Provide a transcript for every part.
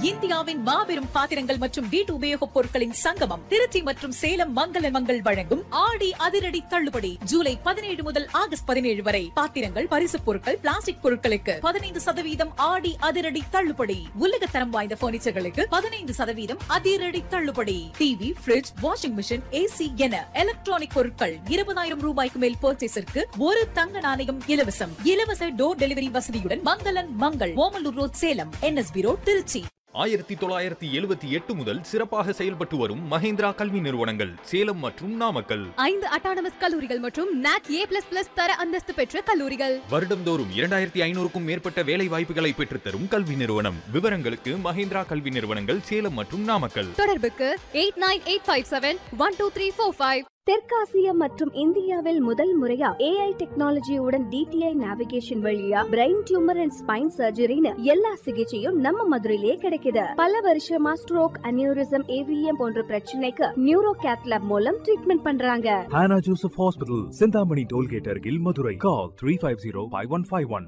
இந்தியாவின் மாபெரும் பாத்திரங்கள் மற்றும் வீட்டு உபயோகப் பொருட்களின் சங்கமம் திருச்சி மற்றும் சேலம் மங்கள மங்கள் வழங்கும் ஆடி அதிரடி தள்ளுபடி ஜூலை பதினேழு முதல் ஆகஸ்ட் பதினேழு வரை பாத்திரங்கள் பரிசுப் பொருட்கள் பிளாஸ்டிக் பொருட்களுக்கு பதினைந்து சதவீதம் ஆடி அதிரடி தள்ளுபடி உலக தரம் வாய்ந்த பர்னிச்சர்களுக்கு பதினைந்து சதவீதம் அதிரடி தள்ளுபடி TV fridge washing machine AC என எலக்ட்ரானிக் பொருட்கள் இருபதாயிரம் ரூபாய்க்கு மேல் பர்ச்சேஸிற்கு ஒரு தங்க நாணயம் இலவசம் இலவச டோர் டெலிவரி வசதியுடன் Mangalan Mangal Omalur road Salem NSB road Trichy ஆயிரத்தி தொள்ளாயிரத்தி எழுபத்தி எட்டு முதல் சிறப்பாக செயல்பட்டு வரும் மஹேந்திரா கல்வி நிறுவனங்கள் சேலம் மற்றும் நாமக்கல் ஐந்து அட்டானமஸ் கல்லூரிகள் மற்றும் நாக் ஏ பிளஸ் பிளஸ் தர அந்தஸ்து பெற்ற கல்லூரிகள் வருடம்தோறும் இரண்டாயிரத்தி ஐநூறுக்கும் மேற்பட்ட வேலை வாய்ப்புகளை பெற்றுத்தரும் கல்வி நிறுவனம் விவரங்களுக்கு மஹேந்திரா கல்வி நிறுவனங்கள் சேலம் மற்றும் நாமக்கல் தொடர்புக்கு eight nine eight five seven one two three four five தெற்காசியா மற்றும் இந்தியாவில் முதல் முறையா ஏஐ டெக்னாலஜியுடன் டிடிஐ நேவிகேஷன் வழியா பிரெயின் டியூமர் அண்ட் ஸ்பைன் சர்ஜரின்னு எல்லா சிகிச்சையும் நம்ம மதுரையிலேயே கிடைக்குது பல வருஷமா ஸ்ட்ரோக் அனியூரிசம் ஏவிஎம் போன்ற பிரச்சனைக்கு நியூரோ கேத்லாப் மூலம் ட்ரீட்மெண்ட் பண்றாங்க Hannah Joseph Hospital, Sindhamani Tollgate Argil, Madurai. Call 350-5151.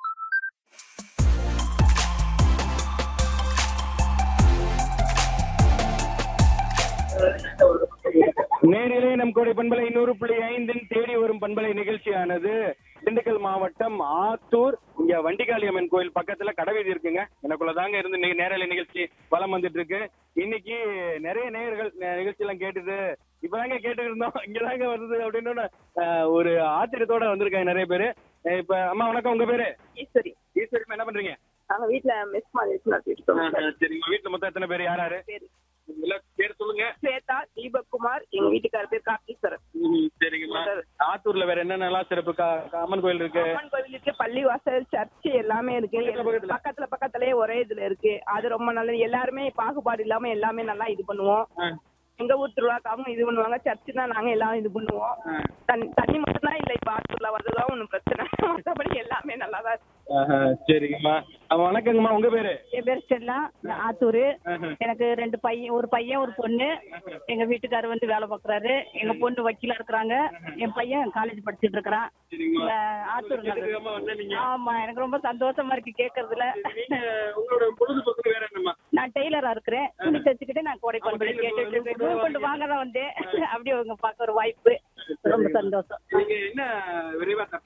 நேரிலே நம் கோடை பண்பலை நூறு புள்ளி ஐந்தின் தேடி வரும் பண்பலை நிகழ்ச்சியானது திண்டுக்கல் மாவட்டம் ஆத்தூர் இங்க வண்டிகாளியம்மன் கோயில் பக்கத்துல கடைவீதி இருக்குங்க எனக்குள்ள தாங்க இருந்து இன்னைக்கு நேரலை நிகழ்ச்சி வலம் வந்துட்டு இருக்கு இன்னைக்கு நிறைய நேயர்கள் நெ- நிகழ்ச்சி எல்லாம் கேட்டுட்டு இப்பதாங்க கேட்டு இருந்தோம் இங்கதாங்க வருது அப்படின்னு அஹ், ஒரு ஆச்சரியத்தோட வந்திருக்காங்க நிறைய பேரு அஹ், இப்ப அம்மா வணக்கம் உங்க பேரு ஈஸ்வரி ஈஸ்வரி என்ன பண்றீங்க நாங்க வீட்ல மெஸ் மாதிரி வச்சு நடத்திட்டு இருக்கோம் அஹ், சரி உங்க வீட்டுல மொத்தம் எத்தனை பேர் யார் யாரு பேரு எல்லாம் பேர் சொல்லுங்க ஸ்வேதா தீபக் குமார் எங்க வீட்டுக்கார பேர் கார்த்தீஸ்வரன் ம், சரிங்கம்மா ஆத்தூர்ல வேற என்னென்னலாம் சிறப்பு கா- கா- அம்மன் கோயில் இருக்கு அம்மன் கோவில் இருக்கு பள்ளிவாசல் சர்ச் எல்லாமே இருக்கு பக்கத்துல பக்கத்துல. பக்கத்துல பக்கத்துலயே ஒரே இதுல இருக்கு அது ரொம்ப நல்லது எல்லாருமே பாகுபாடு இல்லாம எல்லாமே நல்லா இது பண்ணுவோம் ஆ. எங்க ஊர் திருவிழாக்காவும் இது பண்ணுவாங்க சர்ச் தான் நாங்க எல்லாம் இது பண்ணுவோம் ஆ. தண்ணி தண்ணி மட்டும் தான் இல்ல இப்ப ஆத்தூர்ல வர்றதுதான் ஒண்ணும் பிரச்சனை மற்றபடி எல்லாமே நல்லா தான் இருக்கு ஆஹா, சரிங்கம்மா அம்மா, வணக்கங்கம்மா உங்க பேரு என் பேர் ஸ்டெல்லா நான் ஆத்தூரு ஆஹா. எனக்கு ரெண்டு பையன் ஒரு பையன் ஒரு பொண்ணு எங்க வீட்டுக்காரர் வந்து வேலை பார்க்கறாரு எங்க பொண்ணு வக்கீலா இருக்கிறாங்க என் பையன் காலேஜ் படிச்சிட்டு இருக்கிறான் சரிங்கம்மா இந்த ஆத்தூர் நகர். கேட்டுக்கிறோமா வந்தா நீங்க ஆமா எனக்கு ரொம்ப சந்தோஷமா இருக்கு கேக்குறதுல நீங்க உங்களோட பொழுதுபோக்கு வேற என்னம்மா நான் டெய்லரா இருக்கிறேன் துணி தச்சுக்கிட்டு நான் கோடை பண்பலை tailor கேட்டுட்டு இருக்கேன் கொண்டு நூல் கொண்டு வாங்க தான் வந்தேன் அப்படியே உங்க பார்க்க ஒரு வாய்ப்பு ரொம்ப சந்தோஷம் நீங்க என்ன விரைவா